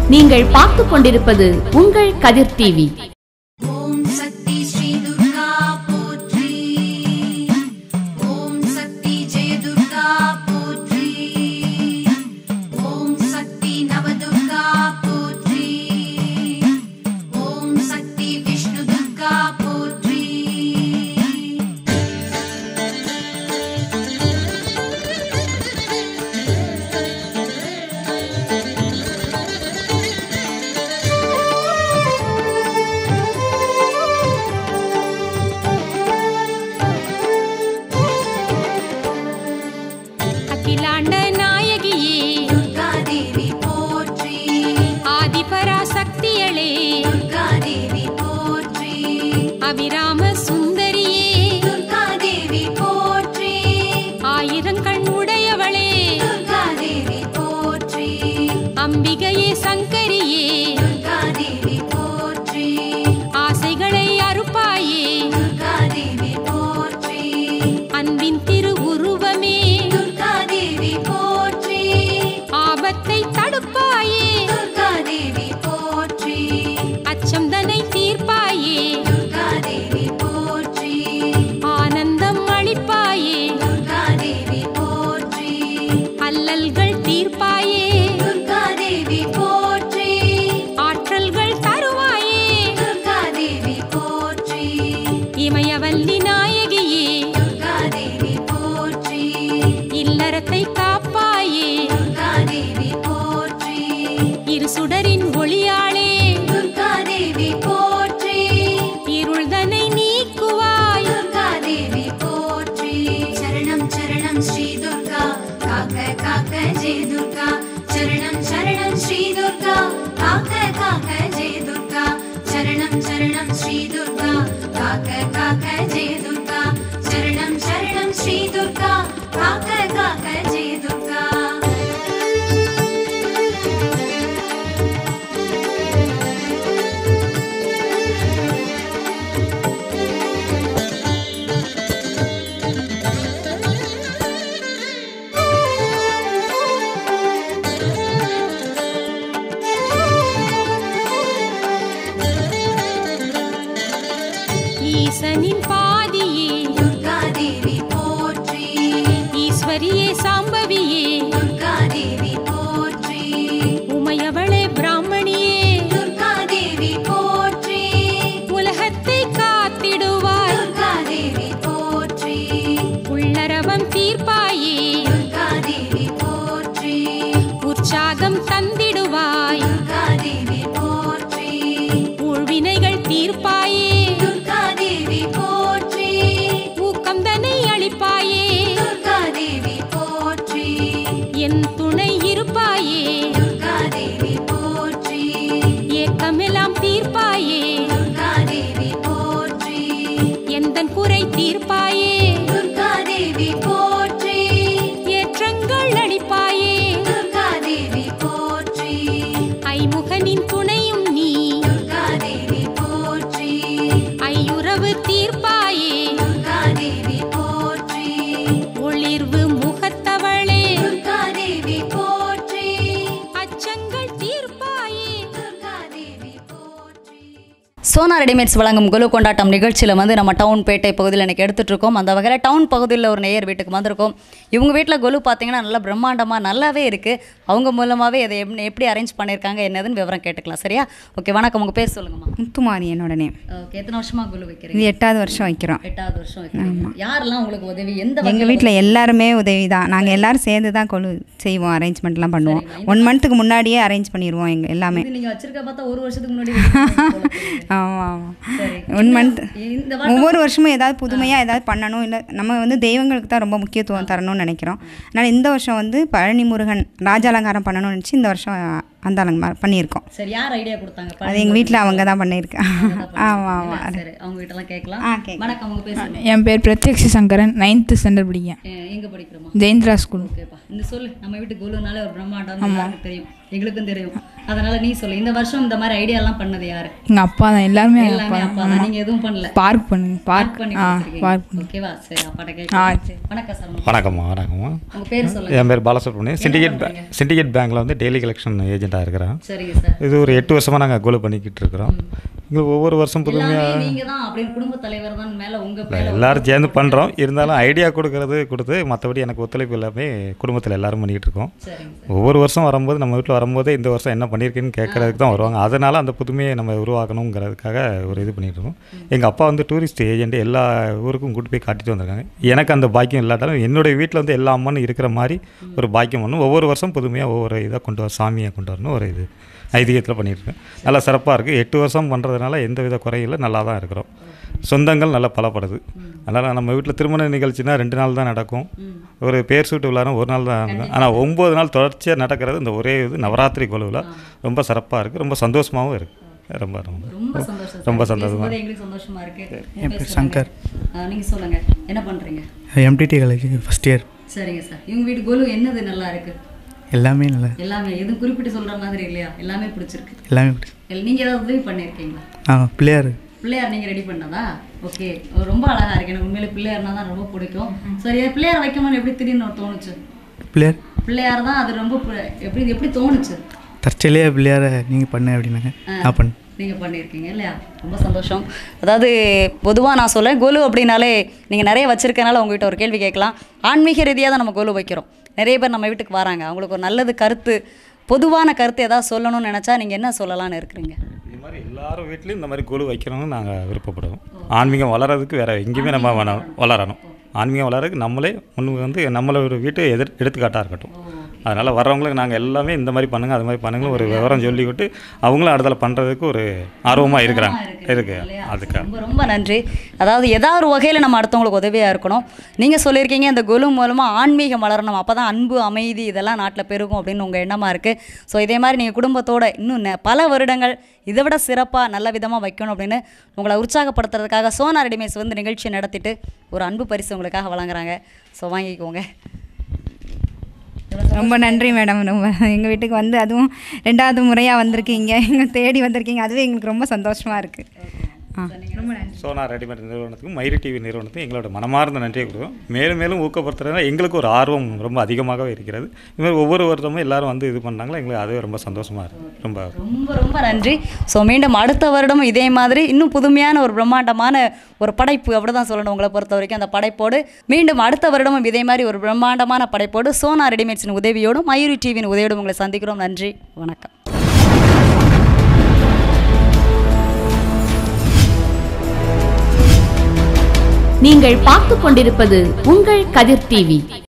நீங்கள் பார்த்துக் கொண்டிருப்பது உங்கள் கதிர் டிவி ஓம் சக்தி ஸ்ரீ துர்கா போற்றி ஓம் சக்தி ஜெய துர்கா போற்றி ஓம் சக்தி நவதுர்கா போற்றி ஓம் சக்தி விஷ்ணு துர்கா போற்றி அகிலாண்ட நாயகியே துர்கா தேவி போற்றி ஆதிபராசக்தியளே துர்கா தேவி போற்றி அபிராம சுந்தரியே துர்கா தேவி போற்றி ஆயிரங்கண் உடையவளே துர்கா தேவி போற்றி அம்பிகையே சங்கரியே துர்கா தேவி போற்றி ஆசைகளை அறுப்பாயே துர்கா தேவி போற்றி அன்பின் திருவுருவமே துர்கா தேவி போற்றி ஆபத்தை தடுப்பாயே துர்கா தேவி போற்றி அச்சம் தனை தீர்ப்பாயே துர்கா தேவி போற்றி ஆனந்தம் அளிப்பாயே துர்கா தேவி போற்றி அல்லல்கள் தீர்ப்பாயே துர்கா தேவி போற்றி ஆற்றல்கள் தருவாயே துர்கா தேவி போற்றி இமயவல்லி நாயகியே துர்கா தேவி போற்றி இல்லறத்தை காப்பாயே துர்கா தேவி போற்றி இரு சுடரின் ஒளியாளே துர்கா தேவி போற்றி இருள்தனை நீக்குவாய் துர்கா தேவி போற்றி சரணம் சரணம் ஸ்ரீ துர்கா காக்க காக்க ஜெய துர்கா சரணம் சரணம் ஸ்ரீ துர்கா காக்க காக்க ஜெய துர்கா சரணம் சரணம் ஸ்ரீ துர்கா காக்க காக்க ஜெய துர்கா சரணம் சரணம் ஸ்ரீ துர்கா காக்க காக்க ஜெய துர்கா ஈசனின் பாதியே துர்கா தேவி போற்றி ஈஸ்வரியே சாம்பவியே துர்கா தேவி போற்றி உமையவளே பிராமணியே துர்கா தேவி போற்றி உலகத்தை காத்திடுவாய் துர்கா தேவி போற்றி உள்ளரவம் தீர்ப்பாயே துர்கா தேவி போற்றி உற்சாகம் தந்திடுவாய் துர்கா தேவி போற்றி ஊழ்வினைகள் தீர்ப்பாயே துர்கா தேவி போற்றி ஊக்கம் தனை அளிப்பாயே துர்கா தேவி போற்றி என் துணை இருப்பாயே துர்கா தேவி போற்றி ஏக்கமெல்லாம் தீர்ப்பாயே துர்கா தேவி போற்றி எந்தன் குறை தீர்ப்பாயே துர்கா தேவி போற்றி ஏற்றங்கள் அளிப்பாயே துர்கா தேவி போற்றி ஐமுகனின் துணையும் நீ துர்கா தேவி போற்றி ஐயுறவு தீர்ப்பாயே துர்கா தேவி போற்றி ஒளிர்வு முகத்தவளே துர்கா தேவி போற்றி அச்சங்கள் தீர்ப்பாயே துர்கா தேவி போற்றி சோனா ரெடிமேட்ஸ் வழங்கும் குலு கொண்டாட்டம் நிகழ்ச்சியில் வந்து நம்ம டவுன் பேட்டை பகுதியில் எனக்கு எடுத்துட்டு இருக்கோம் அந்த வகையில் டவுன் பகுதியில் ஒரு நேயர் வீட்டுக்கு வந்திருக்கோம் இவங்க வீட்டில் கொலு பார்த்தீங்கன்னா நல்லா பிரம்மாண்டமாக நல்லாவே இருக்குது அவங்க மூலமாகவே இதை எப் எப்படி அரேஞ்ச் பண்ணியிருக்காங்க என்னதுன்னு விவரம் கேட்டுக்கலாம் சரியா ஓகே வணக்கம் உங்கள் பேர் சொல்லுங்கம்மா முத்துமாரி என்னோட நேம் ஓகே எத்தனை வருஷமாக கொலு இது வைக்கிறீங்க எட்டாவது வருஷம் வைக்கிறோம் எட்டாவது வருஷம் வைக்கிறீங்க யாரெல்லாம் உங்களுக்கு உதவி எந்த எங்கள் வகையில வீட்டில் எல்லாருமே உதவி தான் நாங்கள் எல்லாரும் சேர்ந்து தான் கொழு செய்வோம் அரேஞ்ச்மெண்ட்லாம் பண்ணுவோம் ஒன் மந்த்துக்கு முன்னாடியே அரேஞ்ச் பண்ணிடுவோம் எங்கள் எல்லாமே இது நீங்க வச்சிருக்க பார்த்தா ஒரு வருஷத்துக்கு முன்னாடி வச்சிருக்கீங்க போல தெரியுது. ஆமாம் ஆமாம் சரி ஒன் மந்த் இந்த வாரம் ஒவ்வொரு வருஷமும் ஏதாவது புதுமையாக ஏதாவது பண்ணணும் இல்லை நம்ம வந்து தெய்வங்களுக்கு தான் ரொம்ப முக்கியத்துவம் தரணும்னு நினைக்கிறோம் அதனால் இந்த வருஷம் வந்து பழனி முருகன் ராஜ அலங்காரம் பண்ணணும்னு நினச்சி இந்த வருஷம் அந்த அலங்காரம் பண்ணியிருக்கோம் சரி யார் ஐடியா கொடுத்தாங்க அது எங்கள் வீட்டில் அவங்க தான் பண்ணியிருக்காங்க அவங்க தான் ஆமாம் பண்ணாங்க. ஆமாம் சரி அவங்க கிட்டலாம் கேட்கலாம் ஆ, கேட்கலாம். வணக்கம் உங்க பேர் சொல்லுங்க என் பேர் பிரத்யக்ஷ சங்கரன் நைன்த்து ஸ்டாண்டர்ட் படிக்கேன் எ- எங்க படிக்கிறோமா ஜெயந்திரா ஸ்கூல் ஓகேப்பா இந்த சொல்லு நம்ம வீட்டு குலுனாலே ஒரு பிரம்மாண்டம் எல்லாருக்கும் தெரியும் எங்களுக்கும் தெரியும் அதனால நீ சொல்லு இந்த வருஷம் இந்த மாதிரி ஐடியா எல்லாம் பண்ணது யாரு எங்கள் அப்பா தான் எல்லாருமே எங்கள் எல்லாமே அப்பா அப்பா தான் தான் நீங்க எதுவும் பண்ணல பார்க் பண்ணுங்க பார்க் பார்க் பண்ணி ஆ கொடுத்துருக்கீங்க. பார்க் பண்ணு ஓகேவா சரி அப்பாட்ட ஆ கேட்க சரி வணக்கம் சார் வணக்கம்மா வணக்கம்மா உங்க பேர் சொல்லுங்க என் பேர் பாலசுப்ரமணியம் சிண்டிகேட் பே சிண்டிகேட் பேங்க்கில் வந்து டெய்லி கலெக்ஷன் ஏஜென்ட்டாக இருக்கிறேன் சரிங்க சார் இது ஒரு எட்டு வருஷமாக நாங்கள் கோல் பண்ணிக்கிட்டு இருக்கிறோம் இங்கே ஒவ்வொரு வருஷம் எல்லாமே புதுமையாக நீங்க தான் அப்படின்னு குடும்ப தலைவர் தான் மேல உங்க இல்லை மேல எல்லாரும் சேர்ந்து பண்ணுறோம் இருந்தாலும் ஐடியா கொடுக்கறது கொடுத்து மற்றபடி எனக்கு ஒத்துழைப்பு எல்லாமே குடும்பத்தில் எல்லாரும் பண்ணிக்கிட்டு இருக்கோம் சரிங்க ஒவ்வொரு வருஷம் வரும்போது நம்ம வீட்டில் வரும்போதே இந்த வருஷம் என்ன பண்ணியிருக்கேன்னு கேட்கறதுக்கு தான் வருவாங்க அதனால் அந்த புதுமையை நம்ம உருவாக்கணுங்கிறதுக்காக ஒரு இது பண்ணிட்டு இருக்கோம் எங்கள் அப்பா வந்து டூரிஸ்ட் ஏஜென்ட் எல்லா ஊருக்கும் கூட்டி போய் காட்டிட்டு வந்திருக்காங்க எனக்கு அந்த பாக்கியம் இல்லாட்டாலும் என்னுடைய வீட்டில் வந்து எல்லா அம்மனும் இருக்கிற மாதிரி ஒரு பாக்கியம் ஒன்று ஒவ்வொரு வருஷம் புதுமையாக ஒவ்வொரு இதாக கொண்டு வர சாமியை கொண்டு வரணும் ஒரு இது ஐதீகத்தில் பண்ணிட்டு இருக்கேன் நல்லா சிறப்பாக இருக்குது எட்டு வருஷம் பண்ணுறதுனால எந்த வித குறையில நல்லா தான் இருக்கிறோம் சொந்தங்கள் நல்லா பலப்படுது அதனால் நம்ம வீட்டில் திருமண நிகழ்ச்சினா ரெண்டு நாள் தான் நடக்கும் ஒரு பேர் சூட்டு விழானா ஒரு நாள் தான் நடக்கும் ஆனால் ஒம்பது நாள் தொடர்ச்சியாக நடக்கிறது இந்த ஒரே இது நவராத்திரி குழுவில் ரொம்ப சிறப்பாக இருக்குது ரொம்ப சந்தோஷமாகவும் இருக்குது ரொம்ப ரொம்ப ரொம்ப சந்தோஷம் ரொம்ப சார். சந்தோஷமா. பேசும்போது எங்களுக்கு சந்தோஷமா இருக்கு உங்க என் பேர் பேர் சொல்லுங்க. சங்கர். ஆ, நீங்க சொல்லுங்க என்ன பண்றீங்க எம்டிடி காலேஜ் ஃபஸ்ட் இயர் சரிங்க சார் இவங்க வீட்டு கோலு என்னது நல்லா இருக்கு எல்லாமே நல்லா எல்லாமே எதுவும் குறிப்பிட்டு சொல்ற மாதிரி இல்லையா எல்லாமே பிடிச்சிருக்கு எல்லாமே பிடிக்கும் இல்ல, நீங்க ஏதாவது உதவி பண்ணிருக்கீங்களா ஆ பிள்ளையார் பிள்ளையார் நீங்க ரெடி பண்ணதா ஓகே ரொம்ப அழகா இருக்கு எனக்கு உண்மையிலே பிள்ளையார்னா தான் ரொம்ப பிடிக்கும் சரி பிள்ளையார் வைக்கணும்னு எப்படி திடீர்னு ஒரு தோணுச்சு பிள்ளையார் பிள்ளையார் தான் அது ரொம்ப பி- எப்படி இது எப்படி தோணுச்சு தற்செயலையே பிள்ளையாரை நீங்கள் பண்ண அப்படின்னாங்க நான் பண்ணேன் நீங்கள் பண்ணியிருக்கீங்க இல்லையா ரொம்ப சந்தோஷம் அதாவது பொதுவாக நான் சொல்ல கோலு அப்படின்னாலே நீங்கள் நிறைய வச்சிருக்கனால உங்ககிட்ட ஒரு கேள்வி கேட்கலாம் ஆன்மீக ரீதியாக தான் நம்ம கோலு வைக்கிறோம் நிறைய பேர் நம்ம வீட்டுக்கு வராங்க அவங்களுக்கு ஒரு நல்லது கருத்து பொதுவான கருத்து ஏதாவது சொல்லணும்னு நினச்சா நீங்கள் என்ன சொல்லலாம்னு இருக்கிறீங்க இது மாதிரி எல்லாரும் வீட்லேயும் இந்த மாதிரி குழு வைக்கணும்னு நாங்கள் விருப்பப்படுவோம் ஆன்மீகம் வளர்கிறதுக்கு வேறு எங்கேயுமே நம்ம வேணாம் வளரணும் ஆன்மீகம் வளர்றதுக்கு நம்மளே முன் வந்து நம்மளை ஒரு வீட்டு எதிர் எடுத்துக்காட்டாக இருக்கட்டும் அதனால் வர்றவங்களுக்கு நாங்கள் எல்லாமே இந்த மாதிரி பண்ணுங்கள் அது மாதிரி பண்ணுங்க ஒரு விவரம் சொல்லிவிட்டு அவங்களும் அடுத்தல பண்ணுறதுக்கு ஒரு ஆர்வமாக இருக்கிறாங்க இருக்கு அதுக்காக ரொம்ப ரொம்ப நன்றி அதாவது ஏதாவது ஒரு வகையில் நம்ம அடுத்தவங்களுக்கு உதவியாக இருக்கணும் நீங்கள் சொல்லியிருக்கீங்க இந்த குழு மூலமாக ஆன்மீகம் வளரணும் அப்போ தான் அன்பு அமைதி இதெல்லாம் நாட்டில் பெருகும் அப்படின்னு உங்கள் எண்ணமாக இருக்குது ஸோ இதே மாதிரி நீங்கள் குடும்பத்தோட இன்னும் நெ- பல வருடங்கள் இதை விட சிறப்பாக நல்ல விதமாக வைக்கணும் அப்படின்னு உங்களை உற்சாகப்படுத்துறதுக்காக சோனா ரெடிமேஸ் வந்து நிகழ்ச்சி நடத்திட்டு ஒரு அன்பு பரிசு உங்களுக்காக வழங்குறாங்க ஸோ வாங்கிக்கோங்க ரொம்ப நன்றி மேடம் ரொம்ப எங்கள் வீட்டுக்கு வந்து அதுவும் ரெண்டாவது முறையாக வந்திருக்கீங்க எங்களை தேடி வந்திருக்கீங்க அதுவே எங்களுக்கு ரொம்ப சந்தோஷமாக இருக்குது ஆ ரொம்ப நன்றி சோனா ரெடிமேட் நிறுவனத்துக்கும் மயிறு டிவி நிறுவனத்துக்கும் எங்களோட மனமார்ந்த நன்றியை கொடுக்கும் மேலும் மேலும் ஊக்கப்படுத்துறதுனா எங்களுக்கு ஒரு ஆர்வம் ரொம்ப அதிகமாகவே இருக்கிறது இது மாதிரி ஒவ்வொரு வருடமும் எல்லாரும் வந்து இது பண்ணாங்களோ எங்களுக்கு அதுவே ரொம்ப சந்தோஷமாக இருக்குது ரொம்ப ரொம்ப ரொம்ப நன்றி ஸோ மீண்டும் அடுத்த வருடமும் இதே மாதிரி இன்னும் புதுமையான ஒரு பிரம்மாண்டமான ஒரு படைப்பு அப்படி தான் சொல்லணும் உங்களை பொறுத்த வரைக்கும் அந்த படைப்போடு மீண்டும் அடுத்த வருடமும் இதே மாதிரி ஒரு பிரம்மாண்டமான படைப்போடு சோனா ரெடிமேட்ஸின் உதவியோடும் மயூரி டிவியின் உதவியோடும் உங்களை சந்திக்கிறோம் நன்றி வணக்கம் நீங்கள் பார்த்து கொண்டிருப்பது உங்கள் கதிர் டிவி